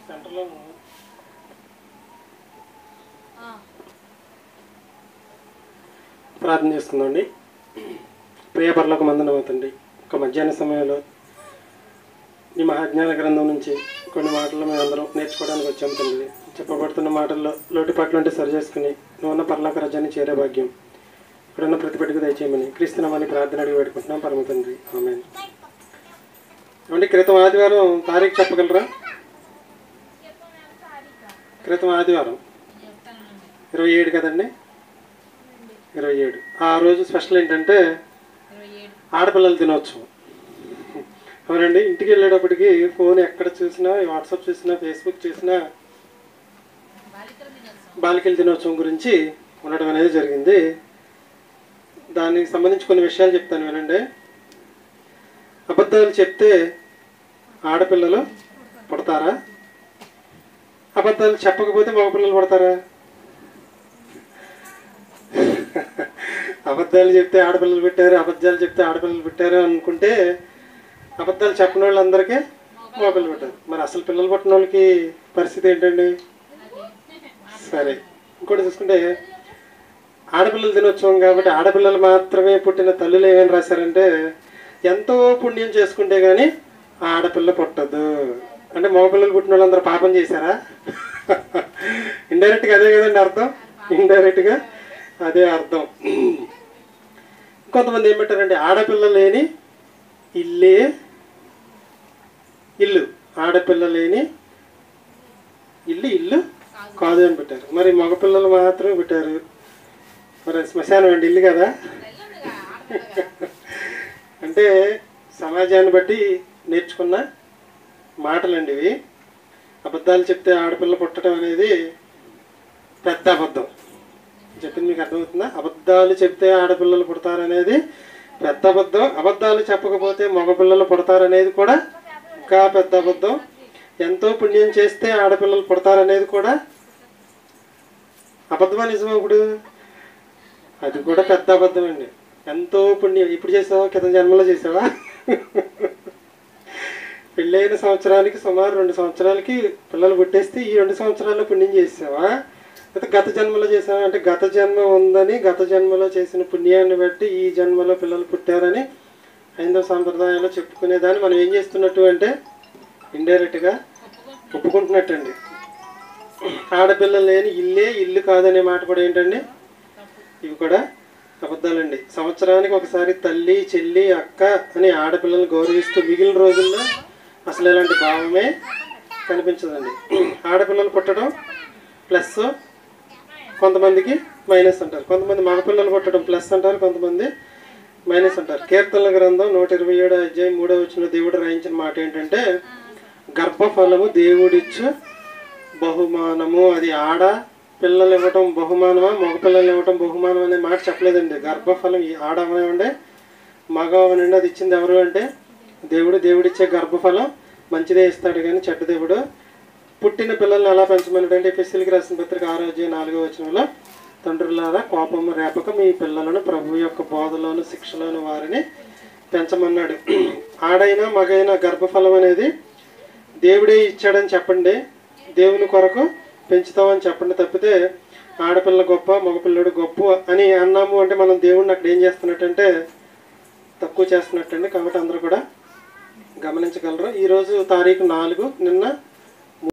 సెంటర్లో ప్రార్థన చేసుకుందామండి ప్రియ పర్లకు మందనమవుతండి ఒక మధ్యాహ్న సమయంలో ఈ మహాజ్ఞాన గ్రంథం నుంచి కొన్ని మాటలు మేము అందరం నేర్చుకోవడానికి వచ్చాం తండ్రి చెప్పబడుతున్న మాటల్లో లోటుపాట్లు అంటే సరి చేసుకుని నువ్వు ఉన్న పర్లాక రజాన్ని చేరే భాగ్యం ఇక్కడున్న ప్రతిపెట్టుకు దయచేయమని క్రీస్తునామని ప్రార్థన అడిగి పెట్టుకుంటున్నాం పరమ తండ్రి ఆమె ఏమండి క్రితం ఆదివారం తారీఖు చెప్పగలరా క్రితం ఆదివారం ఇరవై ఏడు కదండి ఇరవై ఏడు ఆ రోజు స్పెషల్ ఏంటంటే ఆడపిల్లల దినోత్సవం అవునండి ఇంటికి వెళ్ళేటప్పటికి ఫోన్ ఎక్కడ చూసినా వాట్సాప్ చూసినా ఫేస్బుక్ చూసినా బాలికల దినోత్సవం గురించి ఉండడం అనేది జరిగింది దానికి సంబంధించి కొన్ని విషయాలు చెప్తాను వినండి అబద్ధాలు చెప్తే ఆడపిల్లలు పుడతారా అబద్ధాలు చెప్పకపోతే మగపిల్లలు పుడతారా అబద్ధాలు చెప్తే ఆడపిల్లలు పెట్టారు అబద్ధాలు చెప్తే ఆడపిల్లలు పెట్టారు అనుకుంటే అబద్ధాలు చెప్పని వాళ్ళందరికీ మగపిల్లలు పెట్టారు మరి అసలు పిల్లలు పుట్టిన వాళ్ళకి పరిస్థితి ఏంటండి సరే ఇంకోటి చూసుకుంటే ఆడపిల్లల దినోత్సవం కాబట్టి ఆడపిల్లలు మాత్రమే పుట్టిన తల్లులు ఏమని రాశారంటే ఎంతో పుణ్యం చేసుకుంటే కానీ ఆ ఆడపిల్ల పుట్టదు అంటే మగపిల్లలు పుట్టిన వాళ్ళందరూ పాపం చేశారా ఇండైరెక్ట్గా అదే కదండి అర్థం ఇండైరెక్ట్గా అదే అర్థం కొంతమంది ఏం పెట్టారంటే ఆడపిల్ల లేని ఇల్లే ఇల్లు ఆడపిల్ల లేని ఇల్లు ఇల్లు కాదు అని పెట్టారు మరి మగపిల్లలు మాత్రమే పెట్టారు మరి శ్మశానం అండి ఇల్లు కదా అంటే సమాజాన్ని బట్టి నేర్చుకున్న మాటలండి ఇవి అబద్ధాలు చెప్తే ఆడపిల్ల పుట్టడం అనేది పెద్ద అబద్ధం చెప్పింది మీకు అర్థమవుతుందా అబద్ధాలు చెప్తే ఆడపిల్లలు పుడతారనేది పెద్ద అబద్ధం అబద్ధాలు చెప్పకపోతే మగపిల్లలు పుడతారనేది కూడా ఇంకా పెద్ద అబద్ధం ఎంతో పుణ్యం చేస్తే ఆడపిల్లలు పుడతారనేది కూడా అబద్ధమా నిజమా ఇప్పుడు అది కూడా పెద్ద అబద్ధం అండి ఎంతో పుణ్యం ఇప్పుడు చేసావా క్రితం జన్మలో చేసావా పెళ్ళైన సంవత్సరానికి సుమారు రెండు సంవత్సరాలకి పిల్లలు పుట్టేస్తే ఈ రెండు సంవత్సరాల్లో పుణ్యం చేసావా అయితే గత జన్మలో చేసావా అంటే గత జన్మ ఉందని గత జన్మలో చేసిన పుణ్యాన్ని బట్టి ఈ జన్మలో పిల్లలు పుట్టారని హైందవ సాంప్రదాయంలో చెప్పుకునేదాన్ని మనం ఏం చేస్తున్నట్టు అంటే ఇండైరెక్ట్గా ఒప్పుకుంటున్నట్టండి ఆడపిల్ల లేని ఇల్లే ఇల్లు కాదనే మాట కూడా ఏంటండి ఇవి కూడా అబద్ధాలండి సంవత్సరానికి ఒకసారి తల్లి చెల్లి అక్క అని ఆడపిల్లల్ని గౌరవిస్తూ మిగిలిన రోజుల్లో అసలు ఇలాంటి భావమే కనిపించదండి ఆడపిల్లలు పుట్టడం ప్లస్ కొంతమందికి మైనస్ అంటారు కొంతమంది మగపిల్లలు పుట్టడం ప్లస్ అంటారు కొంతమంది మైనస్ అంటారు కీర్తనల గ్రంథం నూట ఇరవై ఏడు అధ్యాయం మూడో వచ్చిన దేవుడు రాయించిన మాట ఏంటంటే గర్భఫలము దేవుడిచ్చు బహుమానము అది ఆడ పిల్లలు ఇవ్వటం బహుమానమా మగ పిల్లలు ఇవ్వటం బహుమానం అనే మాట చెప్పలేదండి గర్భఫలం ఈ ఆడ అవనివ్వండి మగ అవనండి అది ఇచ్చింది ఎవరు అంటే దేవుడు దేవుడిచ్చే గర్భఫలం మంచిదే ఇస్తాడు కానీ చెడ్డ దేవుడు పుట్టిన పిల్లల్ని ఎలా పెంచమన్నాడు అంటే ఎఫ్ఎస్సీలకి రాసిన పత్రిక ఆరోగ్య నాలుగో వచనంలో తండ్రులారా కోపము రేపక మీ పిల్లలను ప్రభు యొక్క బోధలోను శిక్షలోను వారిని పెంచమన్నాడు ఆడైనా మగైనా గర్భఫలం అనేది దేవుడే ఇచ్చాడని చెప్పండి దేవుని కొరకు పెంచుతామని చెప్పండి తప్పితే ఆడపిల్ల గొప్ప మగపిల్లడు గొప్ప అని అన్నాము అంటే మనం దేవుడిని అక్కడ ఏం చేస్తున్నట్టంటే తక్కువ చేస్తున్నట్టండి కాబట్టి అందరూ కూడా గమనించగలరు ఈరోజు తారీఖు నాలుగు నిన్న